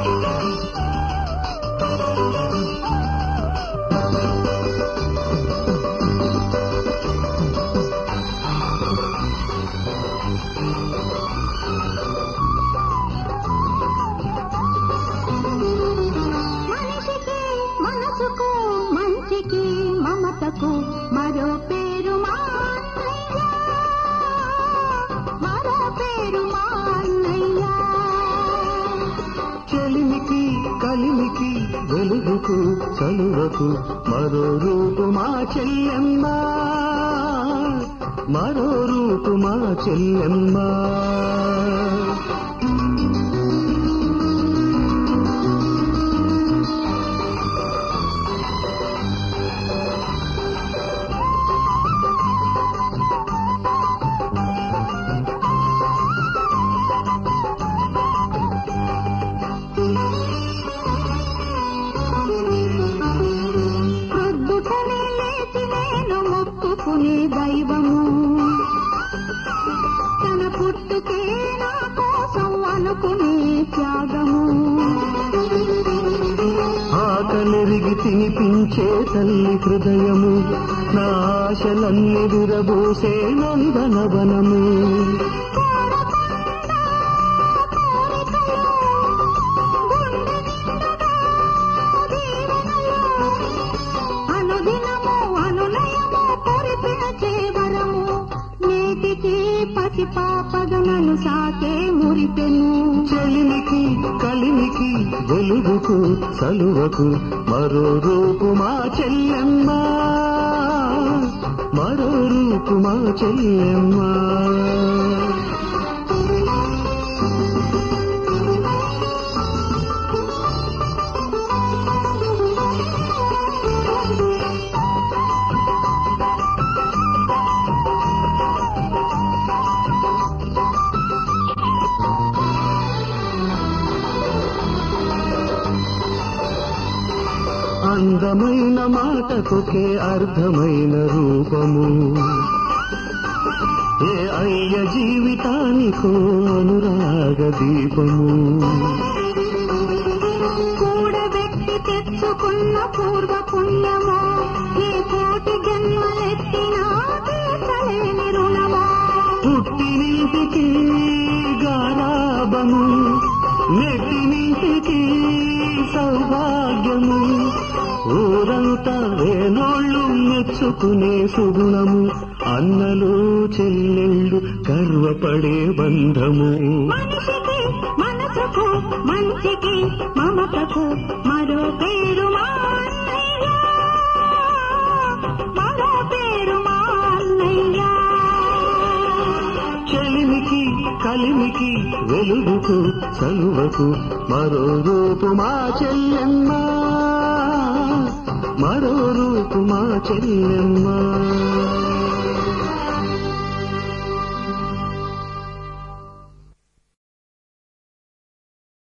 మనిషికి మనసుకు మంచికి మమతకు మరో పేరు మా అన్నయ్య మరో పేరు మా అన్నయ్య చెలిమికి కలిమికి వెలుగుకు చలువకు మరో రూపు మా చెల్లెమ్మ మరో రూపు మా చెల్లెమ్మ ప్రొద్దుటనే లేచి నేను మొక్కుకునే దైవము తన పుట్టుకే నా కోసం అనుకునే త్యాగము ఆకలిరిగి తినిపించే తల్లి హృదయము నా ఆశలన్నీ విరబూసే నందనవనము అనుదినము అనునయము కురిపించే వరము నేటికి పసి పాపగనను సాకే మురిపెను చెలిమికి కలిమికి వెలుగుకు చలువకు మరో రూపు మా చెల్లెమ్మ మరో రూపు మా చెల్లెమ్మ అందమైన మాటకుకే అర్థమైన రూపము ఏ అయ్య జీవితానికో అనురాగ దీపము కూడబెట్టి తెచ్చుకున్న పూర్వ పుణ్యమో ఏ కోటి జన్మలెత్తినా తీర్చలేని రుణమో పుట్టినింటికి గారాబము నెట్టినింటికి సౌభాగ్యము ఊరంతా వేనోళ్ళు మెచ్చుకునే సుగుణము అన్నలు చెల్లెళ్ళు గర్వపడే బంధము మనిషికి మనసుకు మంచికి మమతకు మరో పేరు మా అన్నయ్య మరో పేరు మా అన్నయ్య చెలిమికి కలిమికి వెలుగుకు చలువకు మరో రూపు మా చెల్లెమ్మ మరో రూపు మా చెల్లెమ్మ